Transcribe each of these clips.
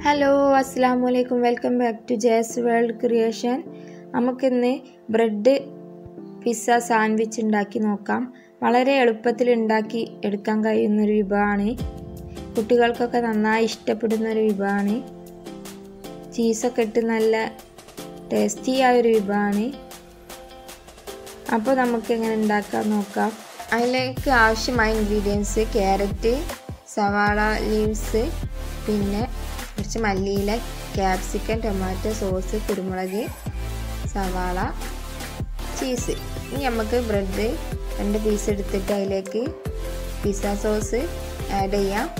hello അസ്സാം വലൈക്കും welcome back to Jay's world creation നമുക്കിന്ന് ബ്രെഡ് പിസ്സ സാൻഡ്വിച്ച് ഉണ്ടാക്കി നോക്കാം വളരെ എളുപ്പത്തിൽ ഉണ്ടാക്കി എടുക്കാൻ കഴിയുന്നൊരു വിഭവമാണ് കുട്ടികൾക്കൊക്കെ നന്നായി ഇഷ്ടപ്പെടുന്ന ഒരു വിഭവമാണ് ചീസൊക്കെ ഇട്ട് നല്ല ടേസ്റ്റി ആയൊരു വിഭവമാണ് അപ്പോൾ നമുക്ക് എങ്ങനെ ഉണ്ടാക്കാൻ നോക്കാം അതിലേക്ക് ആവശ്യമായ ഇൻഗ്രീഡിയൻസ് ക്യാരറ്റ് സവാള ലീവ്സ് പിന്നെ കുറച്ച് മല്ലിയില ക്യാപ്സിക്കം ടൊമാറ്റോ സോസ് കുരുമുളക് സവാള ചീസ് ഇനി നമുക്ക് ബ്രെഡ് രണ്ട് പീസ് എടുത്തിട്ട് അതിലേക്ക് പിസ്സ സോസ് ആഡ് ചെയ്യാം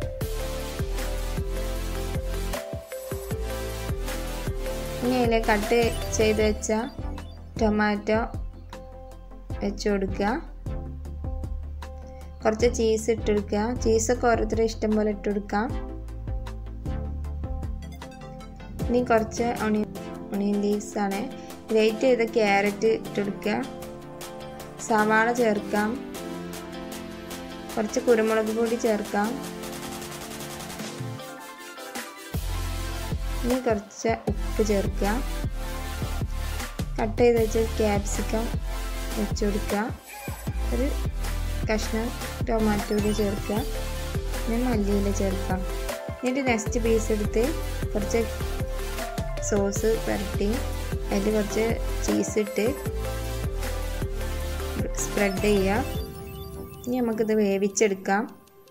ഇനി അതിൽ കട്ട് ചെയ്ത് വെച്ച ടൊമാറ്റോ വെച്ച് കൊടുക്കുക കുറച്ച് ചീസ് ഇട്ട് കൊടുക്കുക ചീസൊക്കെ ഓരോരുത്തരുടെ ഇഷ്ടം പോലെ ഇട്ട് കൊടുക്കാം ഇനി കുറച്ച് ഒണിയൻ ഒണിയൻ ലീവ്സ് ആണ് ഗ്രേറ്റ് ചെയ്ത ക്യാരറ്റ് ഇട്ടെടുക്കുക സവാള ചേർക്കാം കുറച്ച് കുരുമുളക് പൊടി ചേർക്കാം ഇനി കുറച്ച് ഉപ്പ് ചേർക്കുക കട്ട് ചെയ്ത് വെച്ച് ക്യാപ്സിക്കം വെച്ച് കൊടുക്കുക ഒരു കഷ്ണം ടൊമാറ്റോയിൽ ചേർക്കുക പിന്നെ മല്ലിയില ചേർക്കാം എന്നിട്ട് നെക്സ്റ്റ് പീസ് എടുത്ത് കുറച്ച് സോസ് പുരട്ടി അതിൽ കുറച്ച് ചീസ് ഇട്ട് സ്പ്രെഡ് ചെയ്യുക ഇനി നമുക്കിത് വേവിച്ചെടുക്കാം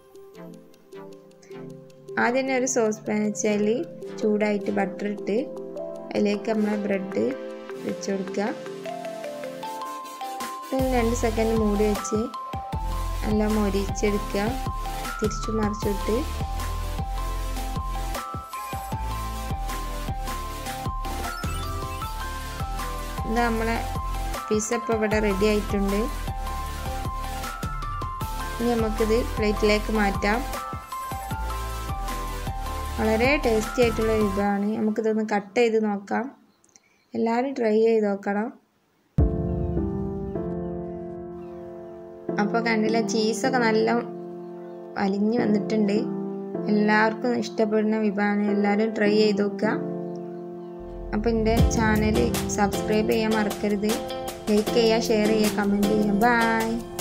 ആദ്യം തന്നെ ഒരു സോസ് പാൻ വെച്ചാൽ ചൂടായിട്ട് ബട്ടർ ഇട്ട് അതിലേക്ക് നമ്മൾ ബ്രെഡ് വെച്ച് കൊടുക്കുക രണ്ട് സെക്കൻഡ് മൂടി വെച്ച് എല്ലാം മൊരിച്ചെടുക്കുക തിരിച്ചു മറിച്ചിട്ട് ഇത് നമ്മളെ പിസ്സ ഇപ്പോൾ ഇവിടെ റെഡി ആയിട്ടുണ്ട് ഇനി നമുക്കിത് പ്ലേറ്റിലേക്ക് മാറ്റാം വളരെ ടേസ്റ്റി ആയിട്ടുള്ള വിഭവമാണ് നമുക്കിതൊന്ന് കട്ട് ചെയ്ത് നോക്കാം എല്ലാവരും ട്രൈ ചെയ്ത് നോക്കണം അപ്പോൾ കണ്ടില്ല ചീസൊക്കെ നല്ല വലിഞ്ഞ് വന്നിട്ടുണ്ട് എല്ലാവർക്കും ഇഷ്ടപ്പെടുന്ന വിഭവമാണ് എല്ലാവരും ട്രൈ ചെയ്ത് നോക്കുക അപ്പോൾ എൻ്റെ ചാനൽ സബ്സ്ക്രൈബ് ചെയ്യാൻ മറക്കരുത് ലൈക്ക് ചെയ്യുക ഷെയർ ചെയ്യുക കമൻറ്റ് ചെയ്യുക ബൈ